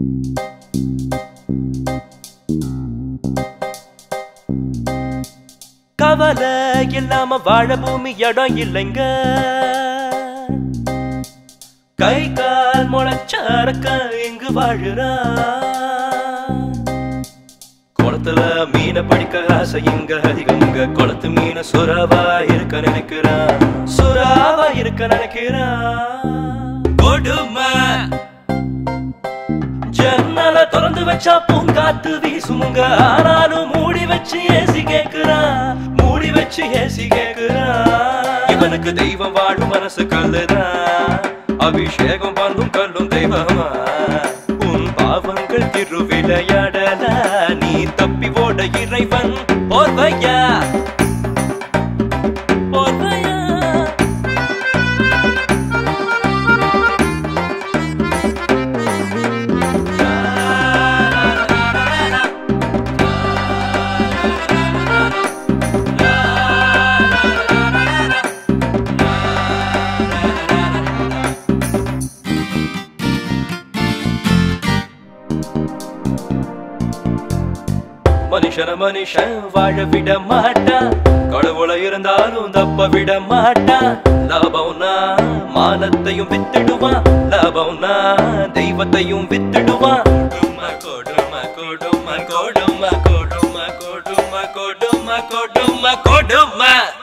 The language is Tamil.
கவலை இல்லாம வாழ பூமி இடம் இல்லைங்க கை கால் முளைச்சாரக்க இங்கு வாழுறா குளத்துல மீனை படிக்க ஆசை இங்க அதிகங்க குளத்து மீன சுறாவா இருக்க நினைக்கிறா சுறாவா இருக்க நினைக்கிறா கொடுமை ஜன்னல திறந்து வச்சா பூங்காத்து வீசுமுங்க ஆனாலும் மூடி வச்சு ஏசி கேக்குறா மூடி வச்சு ஏசி கேக்குறா இவனுக்கு தெய்வம் வாழும் மனசு கல்லுதான் அபிஷேகம் பண்ணும் கல்லும் தெய்வமா உன் பாவங்கள் திருவிளையாடல நீ தப்பி ஓட இறைவன் போர்வையா போர்வையா மனுஷன மனுஷன் வாழ விட மாட்டான் கடவுள இருந்தாலும் தப்ப விட மாட்டான் லாபம்னா மானத்தையும் வித்துடுவான் லாபம்னா தெய்வத்தையும் வித்துடுவான் கொடுமை கொடுமை கொடுமை கொடுமை கொடுமை கொடுமை கொடுமை கொடுமை கொடுமை